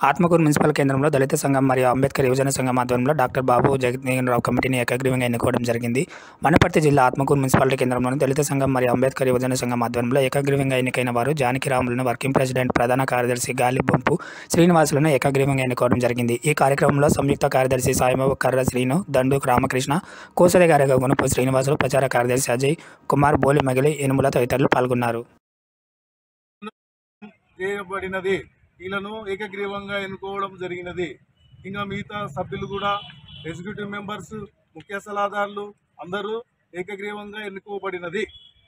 Atmakur municipal కేంద్రంలో దళిత సంఘం మరియు అంబేద్కర్ యువజన సంఘం ఆధ్వర్యంలో డాక్టర్ బాబు జగన్రావు కమిటీని ఏకగ్రీవంగా ఎన్నుకోవడం జరిగింది వనపర్తి జిల్లా ఆత్మకూరు మున్సిపాలిటీ కేంద్రంలోని దళిత సంఘం మరియు అంబేద్కర్ యువజన సంఘం ఆధ్వర్యంలో ఏకగ్రీవంగా ఎన్నికైన వారు జానకిరాములను వర్కింగ్ ప్రెసిడెంట్ ప్రధాన కార్యదర్శి గాలిబొంపు శ్రీనివాసులను ఏకగ్రీవంగా ఎన్నుకోవడం జరిగింది ఈ కార్యక్రమంలో సంయుక్త కార్యదర్శి సాయిబాబు కర్ర శ్రీను దండు రామకృష్ణ కోసరి గారిగా గుణపు శ్రీనివాసులు ప్రచార కార్యదర్శి అజయ్ కుమార్ బోలి మగిలి ఎనుముల తదితరులు పాల్గొన్నారు చేయబడినది వీళ్ళను ఏకగ్రీవంగా ఎన్నుకోవడం జరిగినది ఇంకా మిగతా సభ్యులు కూడా ఎగ్జిక్యూటివ్ మెంబర్స్ ముఖ్య సలహాదారులు అందరూ ఏకగ్రీవంగా ఎన్నుకోబడినది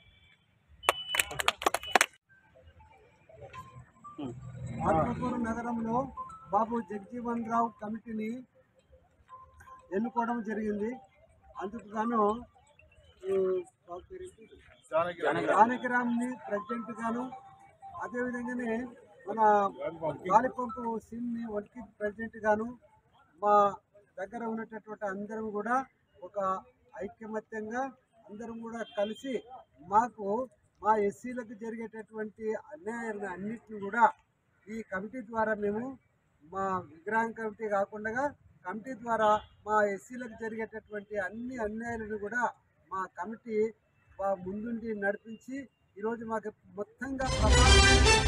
ఆత్మకూరు నగరంలో బాబు జగజీవన్ రావు కమిటీని ఎన్నుకోవడం జరిగింది అందుకు గాను ఈ బాబు పేరేంటి? జానకిరామ్ని ప్రెసిడెంట్ గాను అదేవిధంగానే మన గాలిపంపు సిమ్ని వన్కి ప్రెసిడెంట్ గాను మా దగ్గర ఉన్నటువంటి అందరం కూడా ఒక ఐక్యమత్యంగా అందరం కూడా కలిసి మాకు మా ఎస్సీలకు జరిగేటటువంటి అన్యాయాలను అన్నిటిని కూడా ఈ కమిటీ ద్వారా మేము మా విగ్రహం కమిటీ కాకుండా కమిటీ ద్వారా మా ఎస్సీలకు జరిగేటటువంటి అన్ని అన్యాయాలను కూడా మా కమిటీ మా ముందుండి నడిపించి ఈరోజు మాకు మొత్తంగా ప్రధానమైన